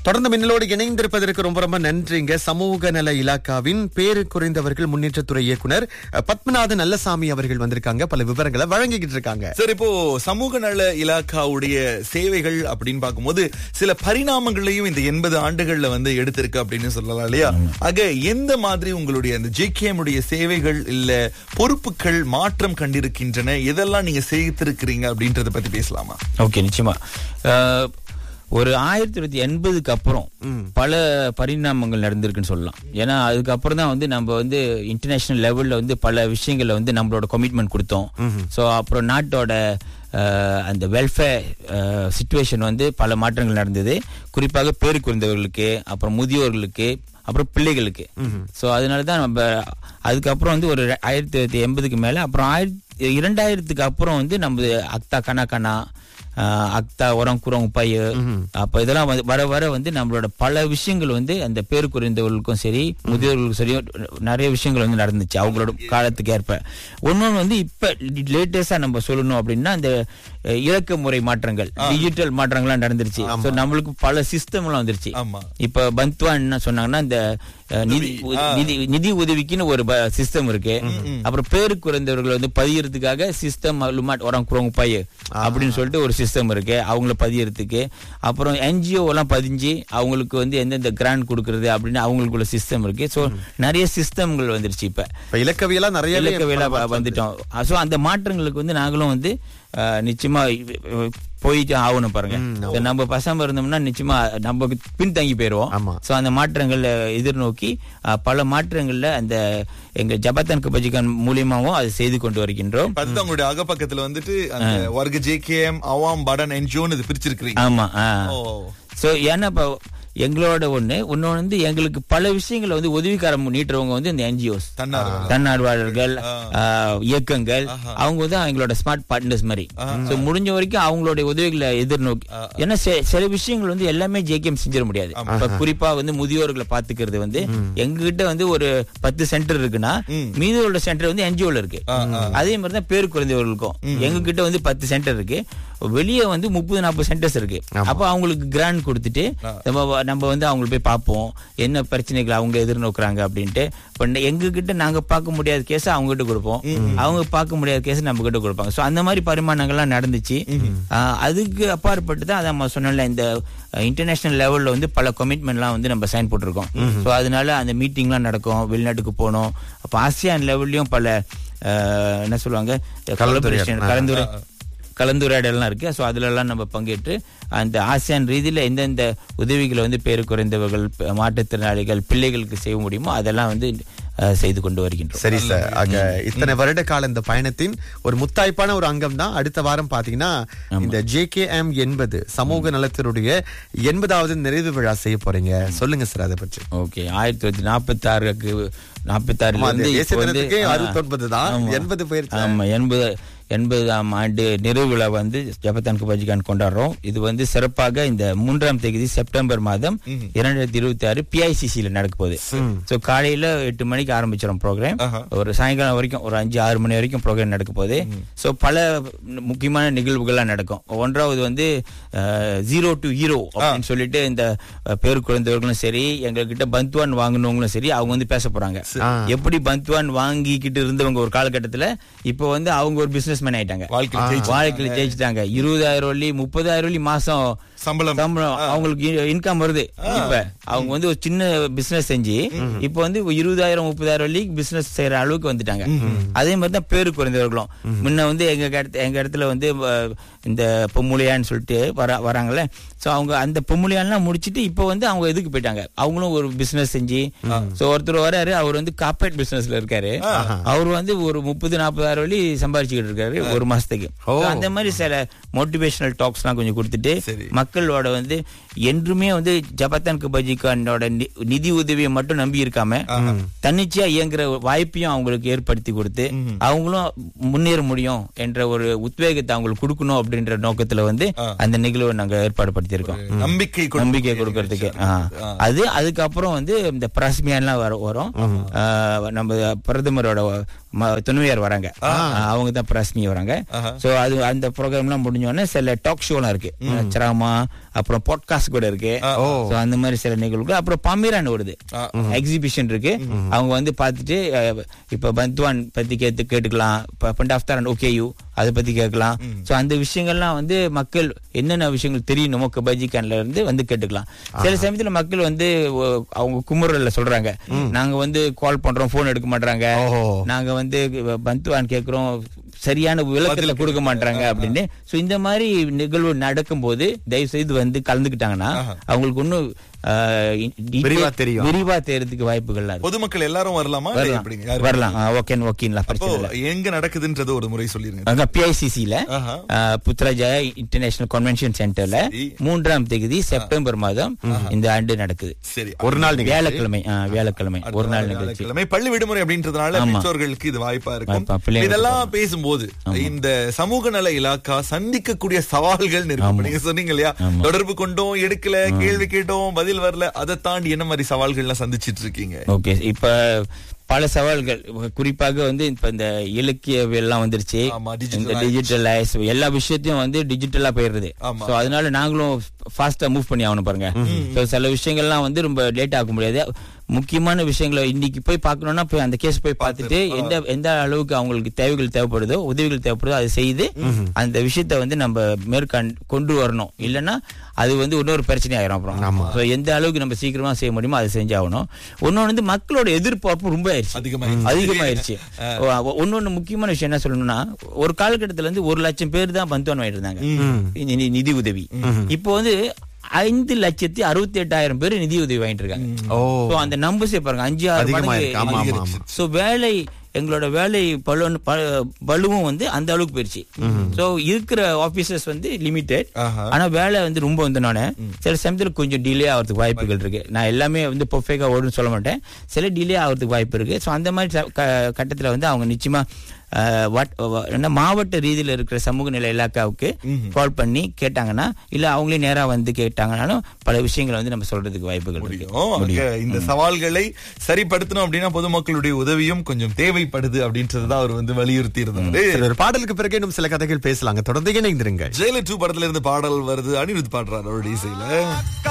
தொடர்ந்து மின்னலோடு இணைந்திருப்பதற்கு ரொம்ப ரொம்ப நன்றிங்க சமூக நல இலாக்காவின் பேரு குறைந்தவர்கள் முன்னேற்றத்துறை இயக்குனர் அஹ், பத்மநாதன் நல்லசாமி அவர்கள் வந்திருக்காங்க பல விவரங்களை வழங்கிக்கிட்டு இருக்காங்க சரி இப்போ சமூக நல இலாக்காவுடைய சேவைகள் அப்படின்னு பார்க்கும்போது சில பரிணாமங்களையும் இந்த எண்பது ஆண்டுகள்ல வந்து எடுத்திருக்கு அப்படின்னு சொல்லலாம் இல்லையா ஆக எந்த மாதிரி உங்களுடைய அந்த ஜேகேஎம் உடைய சேவைகள் இல்ல பொறுப்புகள் மாற்றம் கண்டிருக்கின்றன எதெல்லாம் நீங்க செய்திருக்கிறீங்க அப்படின்றத பத்தி பேசலாமா ஓகே நிச்சயமா அஹ், ஒரு ஆயிரத்தி தொள்ளாயிரத்தி எண்பதுக்கு அப்புறம் பல பரிணாமங்கள் நடந்திருக்குன்னு சொல்லலாம் ஏன்னா அதுக்கப்புறம் தான் வந்து நம்ம வந்து இன்டர்நேஷனல் லெவல்ல வந்து பல விஷயங்கள்ல வந்து நம்மளோட கமிட்மெண்ட் கொடுத்தோம் ஸோ அப்புறம் நாட்டோட அஹ், அந்த வெல்ஃபேர் சுச்சுவேஷன் வந்து பல மாற்றங்கள் நடந்தது குறிப்பாக பேரு குறைந்தவர்களுக்கு அப்புறம் முதியோர்களுக்கு அப்புறம் பிள்ளைகளுக்கு ஸோ அதனால தான் நம்ம அதுக்கப்புறம் வந்து ஒரு ஆயிரத்தி தொள்ளாயிரத்தி எண்பதுக்கு மேல அப்புறம் ஆயிரத்தி இரண்டாயிரத்துக்கு அப்புறம் வந்து நம்ம அக்தா கனா கனா ஆஹ் அக்தா உரம் குரம் பைய அப்ப இதெல்லாம் வந்து வர வர வந்து நம்மளோட பல விஷயங்கள் வந்து அந்த பேரு குறைந்தவர்களுக்கும் சரி முதியோர்களுக்கும் சரி நிறைய விஷயங்கள் வந்து நடந்துச்சு அவங்களோட காலத்துக்கு ஏற்ப ஒன்னொன்னு வந்து இப்ப லேட்டஸ்டா நம்ம சொல்லணும் அப்படின்னா அந்த அஹ், இலக்க முறை மாற்றங்கள் டிஜிட்டல் மாற்றங்கள்லாம் நடந்துருச்சு ஸோ நம்மளுக்கு பல சிஸ்டம் எல்லாம் வந்துருச்சு ஆமா. இப்ப பந்த்வா என்ன சொன்னாங்கன்னா இந்த அஹ், நிதி உ- நிதி நிதி உதவிக்குன்னு ஒரு சிஸ்டம் இருக்கு அப்புறம் பேரு குறைந்தவர்கள் வந்து பதியறதுக்காக சிஸ்டம் லுமாட் உரம் குரோங் பைய அப்படின்னு சொல்லிட்டு ஒரு சிஸ்டம் இருக்கு அவங்கள பதியறதுக்கு அப்புறம் என்ஜிஓ எல்லாம் பதிஞ்சு அவங்களுக்கு வந்து எந்தெந்த கிராண்ட் கொடுக்கறது அப்படின்னு அவங்களுக்குள்ள சிஸ்டம் இருக்கு சோ நிறைய சிஸ்டம்கள் வந்துருச்சு இப்ப இப்ப இலக்கவியலா நிறைய இலக்கவியலா வ- வந்துட்டோம் சோ அந்த மாற்றங்களுக்கு வந்து நாங்களும் வந்து அஹ், நிச்சயமா இ- இ- போயிட்டு ஆகணும் பாருங்க So, நம்ம பசாம இருந்தோம்னா நிச்சயமா நம்ம பின்தங்கி போயிருவோம் ஆமா. சோ அந்த மாற்றங்களை எதிர்நோக்கி அஹ், பல மாற்றங்கள்ல அந்த எங்க ஜபத்தன் கபஜிகான் மூலியமாவும் அதை செய்து கொண்டு வருகின்றோம் அதுதான் உங்களுடைய அகப்பக்கத்துல வந்துட்டு அந்த வர்க்க ஜேகேஎம் அவாம் படன் என்ஜிஓன்னு இது பிரிச்சிருக்கிறீங்க ஆமா ஓ சோ ஏன்னா இப்ப எங்களோட ஒண்ணு இன்னொன்னு வந்து எங்களுக்கு பல விஷயங்களை வந்து உதவிக்காரம் நீட்டுறவங்க வந்து இந்த என்ஜிஓஸ் தன்னார்வலர். தன்னார்வலர்கள் ஆஹ், இயக்கங்கள் அவங்க தான் எங்களோட ஸ்மார்ட் பார்ட்னர்ஸ் மாதிரி சோ முடிஞ்ச வரைக்கும் அவங்களுடைய உதவிகளை எதிர்நோக்கி ஏன்னா செ- சில விஷயங்கள் வந்து எல்லாமே ஜேகேஎம் செஞ்சிட முடியாது இப்ப குறிப்பா வந்து முதியோர்களை பாத்துக்கிறது வந்து எங்ககிட்ட வந்து ஒரு பத்து சென்டர் இருக்குன்னா மீதியோட சென்டர் வந்து என்ஜிஓல இருக்கு அதே மாதிரி தான் பேரு குறைந்தவர்களுக்கும் எங்க கிட்ட வந்து பத்து சென்டர் இருக்கு வெளியே வந்து முப்பது நாற்பது சென்டர்ஸ் இருக்கு அப்ப அவங்களுக்கு கிராண்ட் கொடுத்துட்டு நம்ம வ- நம்ம வந்து அவங்களை போய் பார்ப்போம் என்ன பிரச்சனைகள் அவங்க எதிர்நோக்குறாங்க அப்படின்ட்டு இப்ப ந- எங்க கிட்ட நாங்க பார்க்க முடியாத கேஸ் அவங்க கிட்ட கொடுப்போம் அவங்க பார்க்க முடியாத கேஸ் நம்ம கிட்ட கொடுப்பாங்க சோ அந்த மாதிரி பரிமாணங்கள்லாம் நடந்துச்சு ஆஹ் அதுக்கு அப்பாற்பட்டு தான் அதான் நம்ம சொன்னல இந்த இன்டர்நேஷனல் லெவல்ல வந்து பல கமிட்மெண்ட்லாம் வந்து நம்ம சைன் போட்டிருக்கோம் சோ அதனால அந்த மீட்டிங்லாம் நடக்கும் வெளிநாட்டுக்கு போனோம் அப்ப ஆசியான் லெவல்லயும் பல ஆஹ் என்ன சொல்லுவாங்க collaboration, கலந்துரை கலந்துரையாடலாம் இருக்கு ஸோ அதுலலாம் நம்ம பங்கேற்று அந்த ஆசியான் ரீதியில எந்தெந்த உதவிகளை வந்து பேரு குறைந்தவர்கள் ப- மாற்றுத்திறனாளிகள் பிள்ளைகளுக்கு செய்ய முடியுமோ அதெல்லாம் வந்து அஹ், செய்து கொண்டு வருகின்றோம் சரி சார் ஆக இத்தனை வருட கால இந்த பயணத்தின் ஒரு முத்தாய்ப்பான ஒரு அங்கம் தான் அடுத்த வாரம் பாத்தீங்கன்னா இந்த ஜே கே எம் எண்பது சமூக நலத்தினுடைய எண்பதாவது நிறைவு விழா செய்ய போறீங்க சொல்லுங்க சார் அதை பற்றி ஓகே ஆயிரத்தி தொள்ளாயிரத்தி நாற்பத்தி ஆறுக்கு நாற்பத்தி ஆமா, ஆறுல அந்த இருந்து தேசிய இப்போ வந்து தினத்துக்கு ஆ, 69 தான். ஆமா. 80 போயிருச்சு. ஆமா எண்பது எண்பதாம் ஆண்டு நிறைவு விழா வந்து ஜபத்தான் குபாஜிகான் கொண்டாடுறோம் இது வந்து சிறப்பாக இந்த மூன்றாம் தேதி செப்டம்பர் மாதம் இரண்டாயிரத்தி இருபத்தி ஆறு பிஐசிசியில நடக்க போகுது சோ காலையில எட்டு மணிக்கு ஆரம்பிச்சிடும் ப்ரோக்ராம் ஒரு சாயங்காலம் வரைக்கும் ஒரு அஞ்சு ஆறு மணி வரைக்கும் ப்ரோக்ராம் நடக்க போகுது சோ பல முக்கியமான நிகழ்வுகள்லாம் நடக்கும் ஒன்றாவது வந்து ஜீரோ டு ஹீரோ அப்படின்னு சொல்லிட்டு இந்த அஹ், பேரு குழந்தைகளும் சரி எங்ககிட்ட பந்த்வான் வாங்கினவங்களும் சரி அவங்க வந்து பேச போறாங்க எப்படி பந்த்வான் வாங்கிக்கிட்டு இருந்தவங்க ஒரு காலகட்டத்துல இப்போ வந்து அவங்க ஒரு பிசினஸ் மேன் ஆயிட்டாங்க வாழ்க்கையில ஜெயிச்சு- வாழ்க்கையில ஜெயிச்சிட்டாங்க இருபதாயிரம் வள்ளி முப்பதாயிரம் வள்ளி மாசம் சம்பளம். சம்பளம் அவங்களுக்கு இன்கம் வருது இப்ப அவங்க வந்து ஒரு சின்ன பிசினஸ் செஞ்சு இப்ப வந்து இருபதாயிரம் முப்பதாயிரம் வள்ளி பிசினஸ் செய்யற அளவுக்கு வந்துட்டாங்க அதே மாதிரி தான் பேரு குறைந்தவர்களும் முன்ன வந்து எங்க இடத்து எங்க இடத்துல வந்து அஹ், இந்த பொம்முலையான்னு சொல்லிட்டு வர வராங்கல்ல சோ அவங்க அந்த பொம்முலையான்லாம் முடிச்சிட்டு இப்ப வந்து அவங்க எதுக்கு போயிட்டாங்க அவங்களும் ஒரு பிசினஸ் செஞ்சு சோ ஒருத்தர் வராரு அவர் வந்து கார்பரேட் பிசினஸ்ல இருக்காரு அவர் வந்து ஒரு முப்பது நாற்பதாயிரம் வழி சம்பாரிச்சுக்கிட்டு இருக்காரு ஒரு மாசத்துக்கு So, அந்த மாதிரி சில மோட்டிவேஷனல் டாக்ஸ்லாம் கொஞ்சம் கொடுத்துட்டு சரி. மக்களோட வந்து என்றுமே வந்து ஜபத்தான் கபஜிகானோட நி- நிதி உதவியை மட்டும் நம்பி இருக்காம தன்னிச்சையா இயங்குற வாய்ப்பையும் அவங்களுக்கு ஏற்படுத்தி கொடுத்து அவங்களும் முன்னேற முடியும் என்ற ஒரு உத்வேகத்தை அவங்களுக்கு கொடுக்கணும் அப்படின்ற நோக்கத்துல வந்து அந்த நிகழ்வை நாங்க ஏற்பாடு படுத்தியிருக்கோம் நம்பிக்கை கொடுக்க நம்பிக்கை கொடுக்கறதுக்கு ஆ. அது அதுக்கப்புறம் வந்து இந்த பிரஸ்மியான்லாம் வர வரும் ஆ, நம்ம பிரதமரோட ம- துணைவியார் வராங்க அவங்க தான் பிரஸ்மி வராங்க சோ அது அந்த ப்ரோக்ராம்லாம் முடிஞ்ச உடனே சில டாக் ஷோலாம் இருக்கு சிராமா அப்புறம் பாட்காஸ்ட் கூட இருக்கு சோ அந்த மாதிரி சில நிகழ்வுகள் அப்புறம் பமீரான் வருது எக்ஸிபிஷன் இருக்கு அவங்க வந்து பார்த்துட்டு அஹ், இப்ப பந்த்வான் பத்தி கேட்டு கேட்டுக்கலாம் பண்ட் ஆஃப் தரன் ஓகே யூ அதை பத்தி கேட்கலாம் சோ அந்த விஷயங்கள்லாம் வந்து மக்கள் என்னென்ன விஷயங்கள் தெரியணுமோ கபாஜிக்கான்ல இருந்து வந்து கேட்டுக்கலாம் சில சமயத்துல மக்கள் வந்து ஒ- அவங்க குமுறல்ல சொல்றாங்க நாங்க வந்து கால் பண்றோம் போன் எடுக்க மாட்டாங்க நாங்க வந்து பந்துவான் கேக்குறோம் சரியான விளக்கத்துல கொடுக்க மாட்டாங்க அப்படின்னு சோ இந்த மாதிரி நிகழ்வு நடக்கும்போது தயவு செய்து வந்து கலந்துக்கிட்டாங்கன்னா அவங்களுக்கு இன்னும் ஆஹ், detail- விரிவா தெரியும். விரிவா தெரியறதுக்கு வாய்ப்புகள்லாம் இருக்கு பொதுமக்கள் எல்லாரும் வரலாமா இல்ல வரலாம் எப்படிங்க யாரு- வரலாம் ஓகே ஓகேங்களா அப்போ பிரச்சனை இல்லை எங்க நடக்குதுன்றது ஒரு முறை சொல்லிருங்க அங்க பிஐசிசில ஆஹா. புத்ராஜயா இன்டர்நேஷனல் கன்வென்ஷன் சென்டர்ல சரி. மூன்றாம் தேதி செப்டம்பர் மாதம் இந்த ஆண்டு நடக்குது சரி ஒரு நாள் நிகழ்ச்சி. வியாழக்கிழமை ஆ, வியாழக்கிழமை ஒரு நாள் நிகழ்ச்சி வியாழக்கிழமை பள்ளி விடுமுறை அப்படின்றதுனால ஆமா. பெற்றோர்களுக்கு இது வாய்ப்பா இருக்கும் வாய்ப்பா, பிள்ளைங்களுக்கு இதெல்லாம் பேசும்போது இந்த சமூக நல இலாக்கா சந்திக்கக்கூடிய சவால்கள் இருக்கும் இப்ப நீங்க சொன்னீங்க இல்லையா தொடர்பு கொண்டோம் எடுக்கல கேள்வி கேட்டோம் பதில் வரல அதை தாண்டி என்ன மாதிரி சவால்கள்லாம் சந்திச்சிட்டு இருக்கீங்க ஓகே இப்ப பல சவால்கள் குறிப்பாக வந்து இப்ப இந்த இலக்கியவியல்லாம் வந்துருச்சு ஆமா, இந்த digitalize. டிஜிட்டலைஸ் எல்லா விஷயத்தையும் வந்து டிஜிட்டலா போயிடுது ஆமா. சோ அதனால நாங்களும் ஃபாஸ்டா மூவ் பண்ணி ஆகணும் பாருங்க So, சில விஷயங்கள்லாம் வந்து ரொம்ப லேட் ஆக முடியாது முக்கியமான விஷயங்களை இன்னைக்கு போய் பார்க்கணும்னா போய் அந்த கேஸ் போய் பார்த்துட்டு எந்த எந்த அளவுக்கு அவங்களுக்கு தேவைகள் தேவைப்படுதோ உதவிகள் தேவைப்படுதோ அதை செய்து அந்த விஷயத்தை வந்து நம்ம மேற்கண் கொண்டு வரணும் இல்லைன்னா அது வந்து இன்னொரு பிரச்சனை ஆயிரும் அப்புறம் So, எந்த அளவுக்கு நம்ம சீக்கிரமா செய்ய முடியுமோ அதை செஞ்சாகணும் இன்னொன்னு வந்து மக்களோட எதிர்பார்ப்பு ரொம்ப ஆயிடுச்சு அதிகமாயிருச்சு. அதிகமாயிருச்சு ஒன்னொன்னு முக்கியமான விஷயம் என்ன சொல்லணும்னா ஒரு காலகட்டத்துல வந்து ஒரு லட்சம் பேர் தான் பந்துவான் வாங்கிட்டு இருந்தாங்க நி- நி- நிதி உதவி இப்போ வந்து ஐந்து லட்சத்தி அறுபத்தி எட்டாயிரம் பேர் நிதி உதவி வாங்கிட்டு இருக்காங்க ஓ So, அந்த நம்பர்ஸே பாருங்க அஞ்சு ஆறு அதிகமா மடங்கு இருக்கு. ஆமா, ஆமா, ஆமா. சோ வேலை எங்களோட வேலை பலு பலுவும் வந்து அந்த அளவுக்கு போயிருச்சு சோ இருக்கிற ஆபீசர்ஸ் வந்து லிமிடெட் ஆஹா. ஆனா வேலை வந்து ரொம்ப வந்தனால சில சமயத்துல கொஞ்சம் டிலே ஆகிறதுக்கு வாய்ப்புகள் இருக்கு நான் எல்லாமே வந்து பெர்ஃபெக்டா ஓடுன்னு சொல்ல மாட்டேன் சில டிலே ஆகிறதுக்கு வாய்ப்பு இருக்கு சோ அந்த மாதிரி ச- க- கட்டத்துல வந்து அவங்க நிச்சயமா அஹ், what- வ- என்ன மாவட்ட ரீதியில இருக்கிற சமூக நிலை இலாக்காவுக்கு கால் பண்ணி கேட்டாங்கன்னா இல்ல அவங்களே நேரா வந்து கேட்டாங்கனாலும் பல விஷயங்களை வந்து நம்ம சொல்றதுக்கு வாய்ப்புகள் இருக்கு முடியும் அங்க இந்த சவால்களை சரிப்படுத்தணும் அப்படின்னா பொதுமக்களுடைய உதவியும் கொஞ்சம் தேவைப்படுது அப்படின்றதுதான் அவர் வந்து வலியுறுத்தி இருந்தாரு சரி, ஒரு பாடலுக்கு பிறகு இன்னும் சில கதைகள் பேசலாங்க தொடர்ந்து இணைந்திருங்கள் ஜெயிலர் டூ படத்துல இருந்து பாடல் வருது அனிருத் பாடுறாரு அவருடைய இசையில